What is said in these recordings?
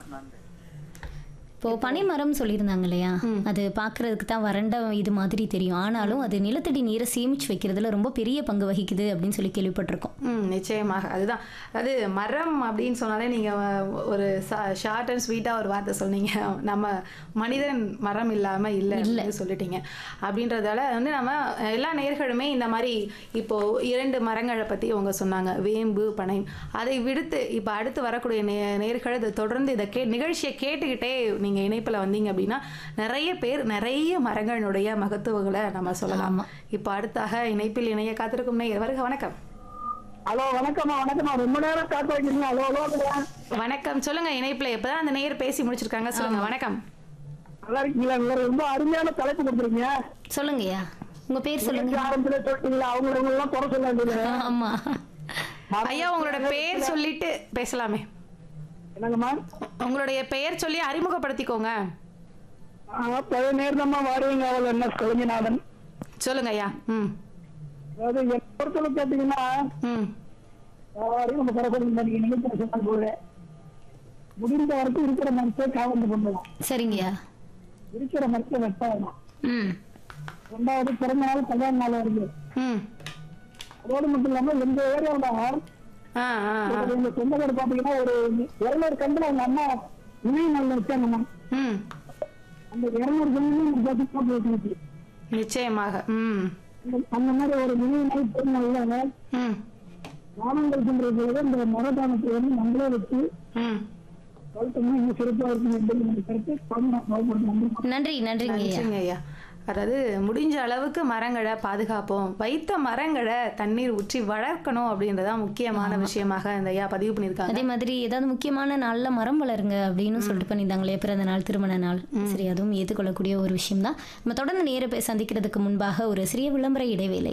நன்றி இப்போ பனைமரம் சொல்லியிருந்தாங்க இல்லையா அது பார்க்கறதுக்கு தான் வறண்ட இது மாதிரி தெரியும் ஆனாலும் அது நிலத்தடி நீரை சேமிச்சு வைக்கிறதுல ரொம்ப பெரிய பங்கு வகிக்குது அப்படின்னு சொல்லி கேள்விப்பட்டிருக்கோம் ம் நிச்சயமாக அதுதான் அது மரம் அப்படின்னு சொன்னாலே நீங்கள் ஒரு ஷார்ட் அண்ட் ஸ்வீட்டாக ஒரு வார்த்தை சொன்னீங்க நம்ம மனிதன் மரம் இல்லாமல் இல்லை அப்படின்னு சொல்லிட்டீங்க அப்படின்றதால வந்து நம்ம எல்லா நேர்களுமே இந்த மாதிரி இப்போ இரண்டு மரங்களை பற்றி அவங்க சொன்னாங்க வேம்பு பனை அதை விடுத்து இப்போ அடுத்து வரக்கூடிய நே நேர்கள் இதை தொடர்ந்து இதை கே நிகழ்ச்சியை கேட்டுக்கிட்டே நீங்கள் இணைப்பில் வந்தீங்க அப்படின்னா நிறைய பேர் நிறைய மரங்களுடைய மகத்துவங்களை நம்ம சொல்லலாம் இப்போ அடுத்தாக இணைப்பில் இணைய காத்திருக்கும் நேயர் வருக வணக்கம் ஹலோ வணக்கம்மா வணக்கம்மா ரொம்ப நேரம் காத்து வைக்கிறீங்க ஹலோ ஹலோ வணக்கம் சொல்லுங்க இணைப்புல இப்பதான் அந்த நேயர் பேசி முடிச்சிருக்காங்க சொல்லுங்க வணக்கம் நல்லா இருக்கீங்களா நீங்க ரொம்ப அருமையான தலைப்பு கொடுத்துருக்கீங்க சொல்லுங்கய்யா உங்க பேர் சொல்லுங்க ஆரம்பத்துல சொல்லிட்டீங்களா அவங்க இவங்க எல்லாம் குறை சொல்ல வேண்டியது ஆமா ஐயா உங்களோட பெயர் சொல்லிட்டு பேசலாமே என்னங்கம்மா உங்களுடைய பெயர் சொல்லி அறிமுகப்படுத்திக்கோங்க பழைய நேர்தம்மா வாருவீங்க அவள் என்ன கலைஞநாதன் சொல்லுங்க ஐயா ம் அதாவது என்னை பொறுத்தவரை கேட்டீங்கன்னா ம் யாரையும் நம்ம குறை சொல்ல மாட்டீங்க நீங்க சொன்னால் போல முடிந்த வரைக்கும் இருக்கிற மனசை காவந்து பண்ணலாம் சரிங்கய்யா இருக்கிற மனசை வெட்டாடலாம் ம் ரெண்டாவது பிறந்த நாள் கல்யாண நாள் வருது ம் அதோடு மட்டும் இல்லாம எங்க ஏரியாவோட ஆ ஆ ஆ. எங்க சொந்தக்கார பாத்தீங்கன்னா ஒரு இருநூறு கண்டுல அவங்க அம்மா நினைவு நாள் வச்சாங்கம்மா ம் அந்த இருநூறு கண்டு ஒரு பத்து போட்டு வச்சுருச்சு நிச்சயமாக ம் அந்த- அந்த மாதிரி ஒரு நினைவு நாள் திருநாள் ம் வானங்கள் சொல்றது இந்த மரதானத்தை வந்து நம்மளே வச்சு ம் வளர்த்தோம்னா இன்னும் சிறப்பா இருக்கும் என்பது எனக்கு கருத்து குழந்தை நான் கோவப்படுறேன். நன்றி நன்றிங்க ஐயா நன்றிங்க ஐயா அதாவது முடிஞ்ச அளவுக்கு மரங்களை பாதுகாப்போம் வைத்த மரங்களை தண்ணீர் ஊற்றி வளர்க்கணும் அப்படின்றதான் முக்கியமான விஷயமாக இந்த ஐயா பதிவு பண்ணியிருக்காங்க அதே மாதிரி ஏதாவது முக்கியமான நாள்ல மரம் வளருங்க அப்படின்னு சொல்லிட்டு பண்ணியிருந்தாங்களே பிறந்த நாள் திருமண நாள் சரி அதுவும் ஏற்றுக்கொள்ளக்கூடிய ஒரு விஷயம் தான் நம்ம தொடர்ந்து நேர போய் சந்திக்கிறதுக்கு முன்பாக ஒரு சிறிய விளம்பர இடைவேளை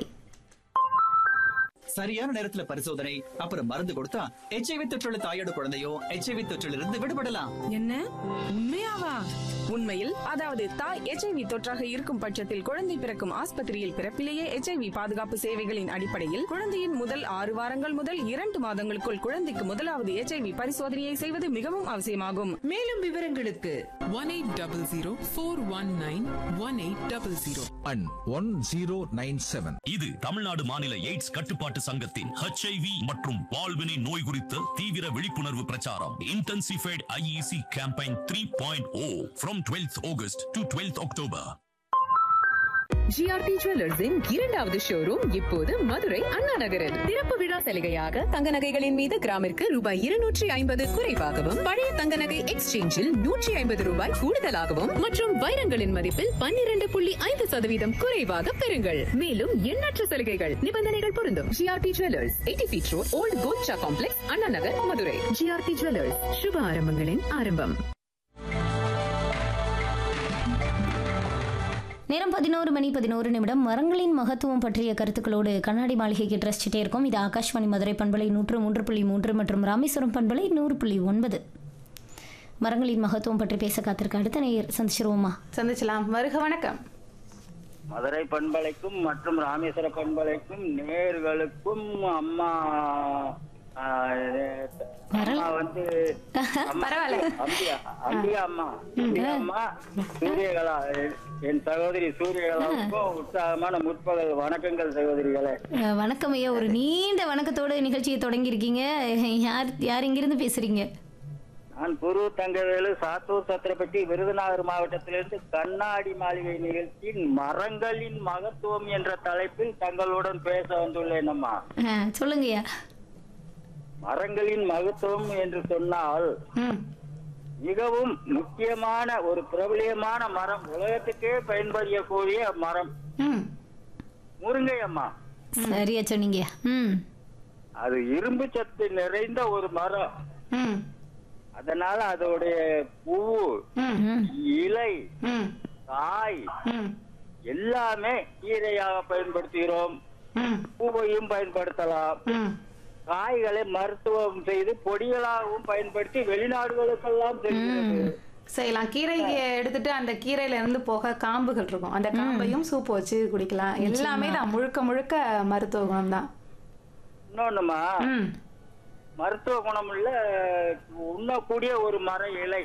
சரியான நேரத்துல பரிசோதனை அப்புறம் மருந்து கொடுத்தா எச்ஐவி தொற்றுள்ள தாயோட குழந்தையும் எச்ஐவி தொற்றிலிருந்து விடுபடலாம் என்ன உண்மையாவா உண்மையில் அதாவது தாய் எச்ஐவி தொற்றாக இருக்கும் பட்சத்தில் குழந்தை பிறக்கும் ஆஸ்பத்திரியில் பிறப்பிலேயே எச்ஐவி பாதுகாப்பு சேவைகளின் அடிப்படையில் குழந்தையின் முதல் ஆறு வாரங்கள் முதல் இரண்டு மாதங்களுக்குள் குழந்தைக்கு முதலாவது எச்ஐவி பரிசோதனையை செய்வது மிகவும் அவசியமாகும் மேலும் விவரங்களுக்கு one eight double zero four one nine one eight double zero and 1097. இது தமிழ்நாடு மாநில எய்ட்ஸ் கட்டுப்பாட்டு சங்கத்தின் ஹெச்ஐவி மற்றும் வாழ்வினை நோய் குறித்த தீவிர விழிப்புணர்வு பிரச்சாரம் intensified IEC campaign three point o from twelfth August to twelfth October GRT ஜுவல்லர்ஸின் இரண்டாவது ஷோரூம் இப்போது மதுரை அண்ணா நகரில் திறப்பு விழா சலுகையாக தங்க நகைகளின் மீது கிராமிற்கு ரூபாய் இருநூற்றி ஐம்பது குறைவாகவும் பழைய தங்க நகை எக்ஸ்சேஞ்சில் நூற்றி ஐம்பது ரூபாய் கூடுதலாகவும் மற்றும் வைரங்களின் மதிப்பில் பன்னிரண்டு புள்ளி ஐந்து சதவீதம் குறைவாக பெறுங்கள் மேலும் எண்ணற்ற சலுகைகள் நிபந்தனைகள் பொருந்தும் GRT jewellers eighty feet road old Kolcha complex Anna Nagar Madurai GRT jewellers சுப ஆரம்பங்களின் ஆரம்பம் நேரம் பதினோரு மணி பதினோரு நிமிடம் மரங்களின் மகத்துவம் பற்றிய கருத்துக்களோடு கண்ணாடி மாளிகைக்கு ட்ரஸ்டிட்டே இருக்கும் இது ஆகாஷ்வாணி மதுரை பண்பலை நூற்று மூன்று புள்ளி மூன்று மற்றும் ராமேஸ்வரம் பண்பலை நூறு புள்ளி ஒன்பது மரங்களின் மகத்துவம் பற்றி பேச காத்திருக்க அடுத்த நேயர் சந்திச்சிருவோமா சந்திச்சலாம் வருக வணக்கம் மதுரை பண்பலைக்கும் மற்றும் ராமேஸ்வர பண்பலைக்கும் நேர்களுக்கும் அம்மா ஆ, அம்மா வந்து அம்மா- பரவாயில்ல. அம்பியா அம்பியா அம்மா அம்பியா அம்மா சூரியகலா என் சகோதரி சூரியகலாவுக்கும் உற்சாகமான முற்பகல் வணக்கங்கள் சகோதரிகளே அஹ், வணக்கம் ஐயா ஒரு நீண்ட வணக்கத்தோடு நிகழ்ச்சியை தொடங்கியிருக்கீங்க யார் யார் இங்கிருந்து பேசுறீங்க நான் குரு தங்கவேலு சாத்தூர் சத்திரப்பட்டி விருதுநகர் மாவட்டத்திலிருந்து கண்ணாடி மாளிகை நிகழ்ச்சியின் மரங்களின் மகத்துவம் என்ற தலைப்பில் தங்களுடன் பேச வந்துள்ளேன் அம்மா அஹ், சொல்லுங்கய்யா மரங்களின் மகத்துவம் என்று சொன்னால் ம் மிகவும் முக்கியமான ஒரு பிரபலியமான மரம் உலகத்துக்கே பயன்படுத்தக்கூடிய மரம் ம் முருங்கை அம்மா சரியா சொன்னீங்க ம் அது இரும்பு சத்து நிறைந்த ஒரு மரம் ம் அதனால அதோடைய பூவு ம் ம் இலை ம் காய் ம் எல்லாமே கீரையாக பயன்படுத்துகிறோம் ம் பூவையும் பயன்படுத்தலாம் ம் காய்களை மருத்துவம் செய்து பொடிகளாகவும் பயன்படுத்தி வெளிநாடுகளுக்கெல்லாம் செல்கிறது செய்யலாம் கீரையை எடுத்துட்டு அந்த கீரையில இருந்து போக காம்புகள் இருக்கும் அந்த காம்பையும் சூப் வச்சு குடிக்கலாம் எல்லாமே தான் முழுக்க முழுக்க மருத்துவ குணம் தான் இன்னொன்னுமா ம் மருத்துவ குணமுள்ள உண்ணக்கூடிய ஒரு மர இலை